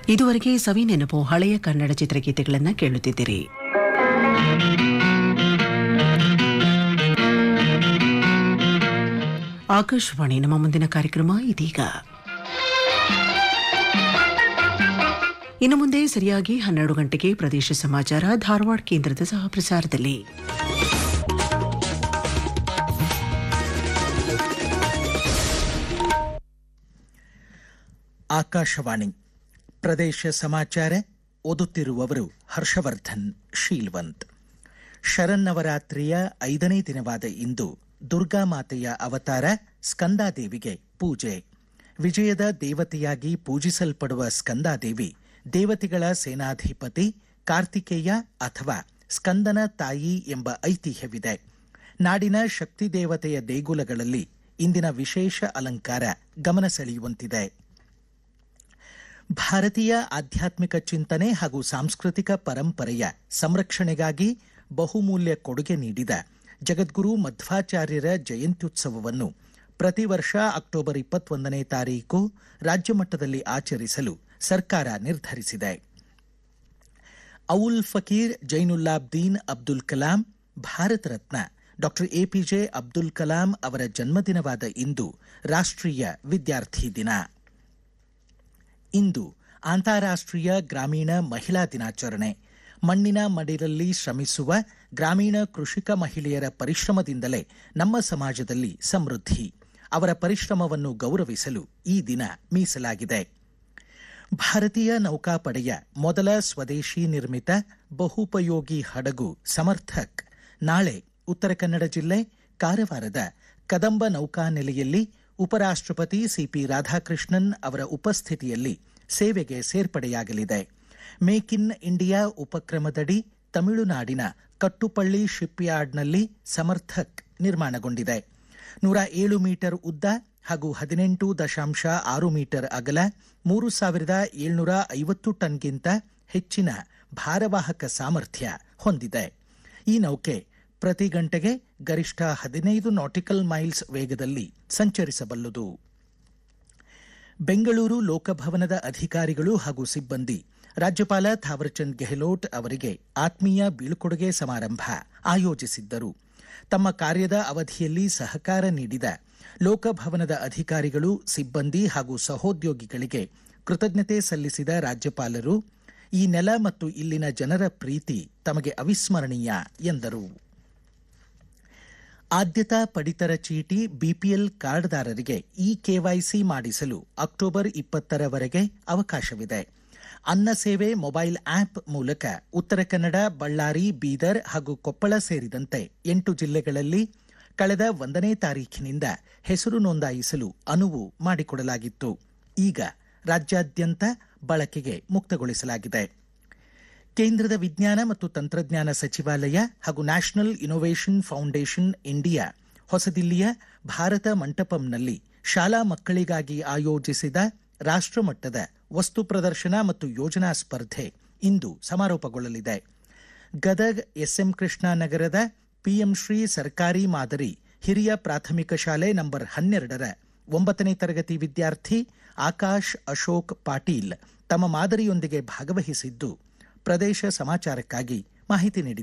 ಇದುವರೆಗೆ ಸವಿ ನೆನಪು ಹಳೆಯ ಕನ್ನಡ ಚಿತ್ರಗೀತೆಗಳನ್ನು ಕೇಳುತ್ತಿದ್ದೀರಿ ಆಕಾಶವಾಣಿ ನಮ್ಮ ಮುಂದಿನ ಕಾರ್ಯಕ್ರಮ ಇದೀಗ ಇನ್ನು ಮುಂದೆ ಸರಿಯಾಗಿ ಹನ್ನೆರಡು ಗಂಟೆಗೆ ಪ್ರದೇಶ ಸಮಾಚಾರ ಧಾರವಾಡ ಕೇಂದ್ರದ ಸಹ ಪ್ರಸಾರದಲ್ಲಿ ಆಕಾಶವಾಣಿ ಪ್ರದೇಶ ಸಮಾಚಾರ ಓದುತ್ತಿರುವವರು ಹರ್ಷವರ್ಧನ್ ಶೀಲ್ವಂತ್ ಶರನ್ನವರಾತ್ರಿಯ ಐದನೇ ದಿನವಾದ ಇಂದು ದುರ್ಗಾಮಾತೆಯ ಅವತಾರ ಸ್ಕಂದಾದೇವಿಗೆ ಪೂಜೆ ವಿಜಯದ ದೇವತೆಯಾಗಿ ಪೂಜಿಸಲ್ಪಡುವ ಸ್ಕಂದಾದೇವಿ ದೇವತೆಗಳ ಸೇನಾಧಿಪತಿ ಕಾರ್ತಿಕೇಯ ಅಥವಾ ಸ್ಕಂದನ ತಾಯಿ ಎಂಬ ಐತಿಹ್ಯವಿದೆ ನಾಡಿನ ಶಕ್ತಿ ದೇವತೆಯ ದೇಗುಲಗಳಲ್ಲಿ ಇಂದಿನ ವಿಶೇಷ ಅಲಂಕಾರ ಗಮನ ಸೆಳೆಯುವಂತಿದೆ ಭಾರತೀಯ ಆಧ್ಯಾತ್ಮಿಕ ಚಿಂತನೆ ಹಾಗೂ ಸಾಂಸ್ಕೃತಿಕ ಪರಂಪರೆಯ ಸಂರಕ್ಷಣೆಗಾಗಿ ಬಹುಮೂಲ್ಯ ಕೊಡುಗೆ ನೀಡಿದ ಜಗದ್ಗುರು ಮಧ್ವಾಚಾರ್ಯರ ಜಯಂತ್ಯುತ್ಸವವನ್ನು ಪ್ರತಿ ವರ್ಷ ಅಕ್ಟೋಬರ್ ಇಪ್ಪತ್ತೊಂದನೇ ತಾರೀಕು ರಾಜ್ಯ ಮಟ್ಟದಲ್ಲಿ ಆಚರಿಸಲು ಸರ್ಕಾರ ನಿರ್ಧರಿಸಿದೆ ಔಲ್ ಫಕೀರ್ ಜೈನುಲ್ಲಾಬ್ದೀನ್ ಅಬ್ದುಲ್ ಕಲಾಂ ಭಾರತ ರತ್ನ ಡಾಕ್ಟರ್ ಎಪಿಜೆ ಅಬ್ದುಲ್ ಕಲಾಂ ಅವರ ಜನ್ಮದಿನವಾದ ಇಂದು ರಾಷ್ಟ್ರೀಯ ವಿದ್ಯಾರ್ಥಿ ದಿನ ಇಂದು ಅಂತಾರಾಷ್ಟ್ರೀಯ ಗ್ರಾಮೀಣ ಮಹಿಳಾ ದಿನಾಚರಣೆ ಮಣ್ಣಿನ ಮಡಿಲಲ್ಲಿ ಶ್ರಮಿಸುವ ಗ್ರಾಮೀಣ ಕೃಷಿಕ ಮಹಿಳೆಯರ ಪರಿಶ್ರಮದಿಂದಲೇ ನಮ್ಮ ಸಮಾಜದಲ್ಲಿ ಸಮೃದ್ಧಿ ಅವರ ಪರಿಶ್ರಮವನ್ನು ಗೌರವಿಸಲು ಈ ದಿನ ಮೀಸಲಾಗಿದೆ ಭಾರತೀಯ ನೌಕಾಪಡೆಯ ಮೊದಲ ಸ್ವದೇಶಿ ನಿರ್ಮಿತ ಬಹುಪಯೋಗಿ ಹಡಗು ಸಮರ್ಥಕ್ ನಾಳೆ ಉತ್ತರ ಕನ್ನಡ ಜಿಲ್ಲೆ ಕಾರವಾರದ ಕದಂಬ ನೌಕಾನೆಲೆಯಲ್ಲಿ ಉಪರಾಷ್ಟ್ರಪತಿ ಸಿಪಿ ರಾಧಾಕೃಷ್ಣನ್ ಅವರ ಉಪಸ್ಥಿತಿಯಲ್ಲಿ ಸೇವೆಗೆ ಸೇರ್ಪಡೆಯಾಗಲಿದೆ ಮೇಕ್ ಇನ್ ಇಂಡಿಯಾ ಉಪಕ್ರಮದಡಿ ತಮಿಳುನಾಡಿನ ಕಟ್ಟುಪಳ್ಳಿ ಶಿಪ್ಯಾರ್ಡ್ನಲ್ಲಿ ಸಮರ್ಥಕ್ ನಿರ್ಮಾಣಗೊಂಡಿದೆ ನೂರ ಏಳು ಮೀಟರ್ ಉದ್ದ ಹಾಗೂ ಹದಿನೆಂಟು ದಶಾಂಶ ಆರು ಮೀಟರ್ ಅಗಲ ಮೂರು ಸಾವಿರದ ಏಳ್ನೂರ ಐವತ್ತು ಟನ್ಗಿಂತ ಹೆಚ್ಚಿನ ಭಾರವಾಹಕ ಸಾಮರ್ಥ್ಯ ಹೊಂದಿದೆ ಈ ನೌಕೆ ಪ್ರತಿ ಗಂಟೆಗೆ ಗರಿಷ್ಠ ಹದಿನೈದು ನಾಟಿಕಲ್ ಮೈಲ್ಸ್ ವೇಗದಲ್ಲಿ ಸಂಚರಿಸಬಲ್ಲದು ಬೆಂಗಳೂರು ಲೋಕಭವನದ ಅಧಿಕಾರಿಗಳು ಹಾಗೂ ಸಿಬ್ಬಂದಿ ರಾಜ್ಯಪಾಲ ಥಾವರ್ಚಂದ್ ಗೆಹ್ಲೋಟ್ ಅವರಿಗೆ ಆತ್ಮೀಯ ಬೀಳ್ಕೊಡುಗೆ ಸಮಾರಂಭ ಆಯೋಜಿಸಿದ್ದರು ತಮ್ಮ ಕಾರ್ಯದ ಅವಧಿಯಲ್ಲಿ ಸಹಕಾರ ನೀಡಿದ ಲೋಕಭವನದ ಅಧಿಕಾರಿಗಳು ಸಿಬ್ಬಂದಿ ಹಾಗೂ ಸಹೋದ್ಯೋಗಿಗಳಿಗೆ ಕೃತಜ್ಞತೆ ಸಲ್ಲಿಸಿದ ರಾಜ್ಯಪಾಲರು ಈ ನೆಲ ಮತ್ತು ಇಲ್ಲಿನ ಜನರ ಪ್ರೀತಿ ತಮಗೆ ಅವಿಸ್ಮರಣೀಯ ಎಂದರು ಆದ್ಯತಾ ಪಡಿತರ ಚೀಟಿ ಬಿಪಿಎಲ್ ಕಾರ್ಡ್ದಾರರಿಗೆ ಇ ಕೆವೈಸಿ ಮಾಡಿಸಲು ಅಕ್ಟೋಬರ್ ಇಪ್ಪತ್ತರವರೆಗೆ ಅವಕಾಶವಿದೆ ಅನ್ನ ಸೇವೆ ಮೊಬೈಲ್ ಆಪ್ ಮೂಲಕ ಉತ್ತರ ಕನ್ನಡ ಬಳ್ಳಾರಿ ಬೀದರ್ ಹಾಗೂ ಕೊಪ್ಪಳ ಸೇರಿದಂತೆ ಎಂಟು ಜಿಲ್ಲೆಗಳಲ್ಲಿ ಕಳೆದ ಒಂದನೇ ತಾರೀಖಿನಿಂದ ಹೆಸರು ನೋಂದಾಯಿಸಲು ಅನುವು ಮಾಡಿಕೊಡಲಾಗಿತ್ತು ಈಗ ರಾಜ್ಯಾದ್ಯಂತ ಬಳಕೆಗೆ ಮುಕ್ತಗೊಳಿಸಲಾಗಿದೆ ಕೇಂದ್ರದ ವಿಜ್ಞಾನ ಮತ್ತು ತಂತ್ರಜ್ಞಾನ ಸಚಿವಾಲಯ ಹಾಗೂ ನ್ಯಾಷನಲ್ ಇನೋವೇಷನ್ ಫೌಂಡೇಶನ್ ಇಂಡಿಯಾ ಹೊಸದಿಲ್ಲಿಯ ಭಾರತ ಮಂಟಪಂನಲ್ಲಿ ಶಾಲಾ ಮಕ್ಕಳಿಗಾಗಿ ಆಯೋಜಿಸಿದ ರಾಷ್ಟ್ರಮಟ್ಟದ ವಸ್ತು ಪ್ರದರ್ಶನ ಮತ್ತು ಯೋಜನಾ ಸ್ಪರ್ಧೆ ಇಂದು ಸಮಾರೋಪಗೊಳ್ಳಲಿದೆ ಗದಗ್ ಎಸ್ಎಂ ಕೃಷ್ಣ ನಗರದ ಪಿಎಂ ಶ್ರೀ ಸರ್ಕಾರಿ ಮಾದರಿ ಹಿರಿಯ ಪ್ರಾಥಮಿಕ ಶಾಲೆ ನಂಬರ್ ಹನ್ನೆರಡರ ಒಂಬತ್ತನೇ ತರಗತಿ ವಿದ್ಯಾರ್ಥಿ ಆಕಾಶ್ ಅಶೋಕ್ ಪಾಟೀಲ್ ತಮ್ಮ ಮಾದರಿಯೊಂದಿಗೆ ಭಾಗವಹಿಸಿದ್ದು ಪ್ರದೇಶ ಸಮಾಚಾರಕ್ಕಾಗಿ ಮಾಹಿತಿ ನೀಡಿದ್ದಾರೆ